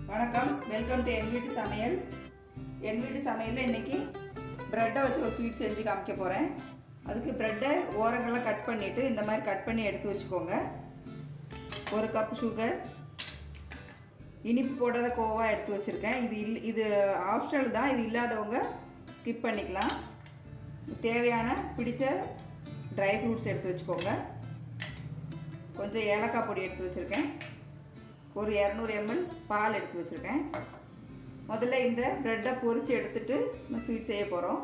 வணக்கம் welcome to என் வீட்டு சமையல் என் வீட்டு சமையலில் இன்னைக்கு ப்ரெட்டை வச்சு ஒரு ஸ்வீட் செஞ்சு காமிக்க போகிறேன் அதுக்கு ப்ரெட்டை ஓரங்கள்லாம் கட் பண்ணிவிட்டு இந்த மாதிரி கட் பண்ணி எடுத்து வச்சுக்கோங்க ஒரு கப் சுகர் இனிப்பு போடாத கோவா எடுத்து வச்சுருக்கேன் இது இல் இது ஆப்ஷனல் தான் இது இல்லாதவங்க ஸ்கிப் பண்ணிக்கலாம் தேவையான பிடிச்ச ட்ரை ஃப்ரூட்ஸ் எடுத்து வச்சுக்கோங்க கொஞ்சம் ஏலக்காய் பொடி எடுத்து வச்சுருக்கேன் ஒரு இரநூறு எம்எல் பால் எடுத்து வச்சுருக்கேன் முதல்ல இந்த ப்ரெட்டை பொரித்து எடுத்துட்டு நம்ம ஸ்வீட் செய்ய போகிறோம்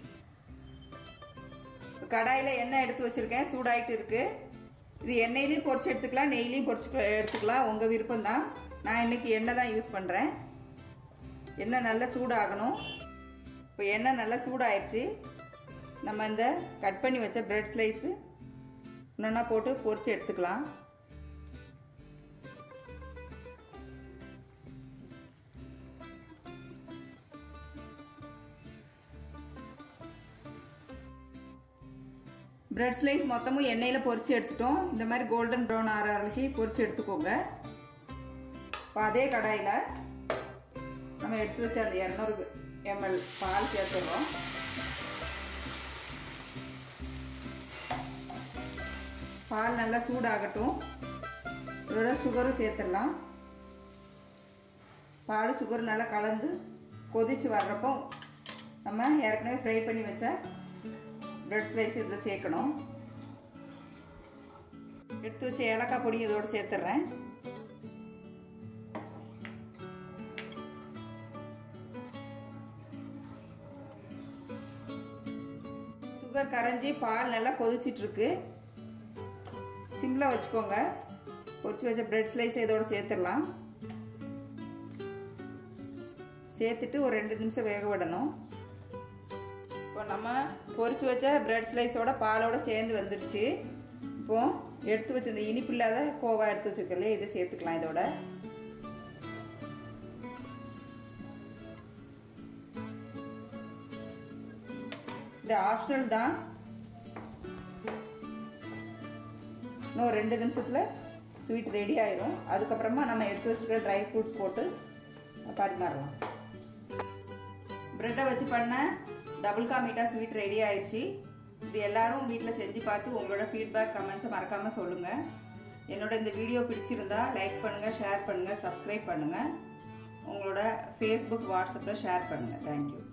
கடாயில் எண்ணெய் எடுத்து வச்சுருக்கேன் சூடாயிட்டு இருக்குது இது எண்ணெயிலையும் பொரிச்சு எடுத்துக்கலாம் நெய்லையும் பொரிச்சு எடுத்துக்கலாம் உங்கள் விருப்பம் தான் நான் இன்றைக்கி எண்ணெய் தான் யூஸ் பண்ணுறேன் எண்ணெய் நல்லா சூடாகணும் இப்போ எண்ணெய் நல்லா சூடாயிடுச்சு நம்ம இந்த கட் பண்ணி வச்ச ப்ரெட் ஸ்லைஸு ஒன்றா போட்டு பொரிச்சு எடுத்துக்கலாம் பிரெட் ஸ்லைஸ் மொத்தமும் எண்ணெயில் பொரிச்சு எடுத்துட்டோம் இந்த மாதிரி கோல்டன் ப்ரௌன் ஆற வரைக்கும் பொரிச்சு எடுத்துக்கோங்க இப்போ அதே கடாயில் நம்ம எடுத்து வச்ச அந்த இரநூறு எம்எல் பால் சேர்த்துடுறோம் பால் நல்லா சூடாகட்டும் இதோட சுகரும் சேர்த்துடலாம் பால் சுகர் நல்லா கலந்து கொதித்து வர்றப்போ நம்ம ஏற்கனவே ஃப்ரை பண்ணி வச்ச ப்ரெட் ஸ்லைஸ் இதில் சேர்க்கணும் எடுத்து வச்ச ஏலக்காய் பொடி இதோடு சேர்த்துட்றேன் சுகர் கரைஞ்சி பால் நல்லா கொதிச்சிட்ருக்கு சிம்மில் வச்சுக்கோங்க பொரிச்சு வச்ச ப்ரெட் ஸ்லைஸ் இதோட சேர்த்துடலாம் சேர்த்துட்டு ஒரு ரெண்டு நிமிஷம் வேக விடணும் இப்போ நம்ம பொரிச்சு வச்ச ப்ரெட் ஸ்லைஸோட பாலோட சேர்ந்து வந்துடுச்சு இப்போ எடுத்து வச்ச இந்த இனிப்பு இல்லாத கோவா எடுத்து வச்சுருக்கல இதை சேர்த்துக்கலாம் இதோட இது ஆப்ஷனல் தான் இன்னும் ரெண்டு நிமிஷத்தில் ஸ்வீட் ரெடி ஆயிரும் அதுக்கப்புறமா நம்ம எடுத்து வச்சுருக்கிற ட்ரை ஃப்ரூட்ஸ் போட்டு பரிமாறலாம் ப்ரெட்டை வச்சு பண்ண டபுள் கா மீட்டா ஸ்வீட் ரெடி ஆயிடுச்சு இது எல்லாரும் வீட்டில் செஞ்சு பார்த்து உங்களோட ஃபீட்பேக் கமெண்ட்ஸை மறக்காமல் சொல்லுங்கள் என்னோட இந்த வீடியோ பிடிச்சிருந்தா லைக் பண்ணுங்கள் ஷேர் பண்ணுங்கள் சப்ஸ்கிரைப் பண்ணுங்கள் உங்களோட ஃபேஸ்புக் வாட்ஸ்அப்பில் ஷேர் பண்ணுங்கள் தேங்க்யூ